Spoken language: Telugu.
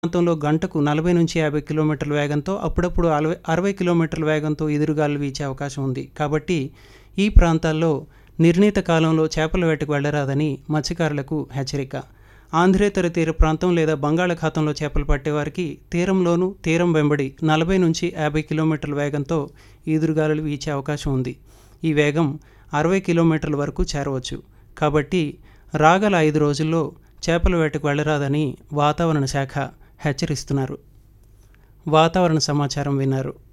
ప్రాంతంలో గంటకు నలభై నుంచి యాభై కిలోమీటర్ల వేగంతో అప్పుడప్పుడు అలవై అరవై కిలోమీటర్ల వేగంతో ఎదురుగాలు వీచే అవకాశం ఉంది కాబట్టి ఈ ప్రాంతాల్లో నిర్ణీత కాలంలో చేపల వేటకు వెళ్ళరాదని మత్స్యకారులకు హెచ్చరిక ఆంధ్రేతర తీర ప్రాంతం లేదా బంగాళాఖాతంలో చేపలు పట్టేవారికి తీరంలోనూ తీరం వెంబడి నలభై నుంచి యాభై కిలోమీటర్ల వేగంతో ఈదురుగాలులు వీచే అవకాశం ఉంది ఈ వేగం అరవై కిలోమీటర్ల వరకు చేరవచ్చు కాబట్టి రాగల ఐదు రోజుల్లో చేపల వేటకు వెళ్ళరాదని వాతావరణ శాఖ హెచ్చరిస్తున్నారు వాతావరణ సమాచారం విన్నారు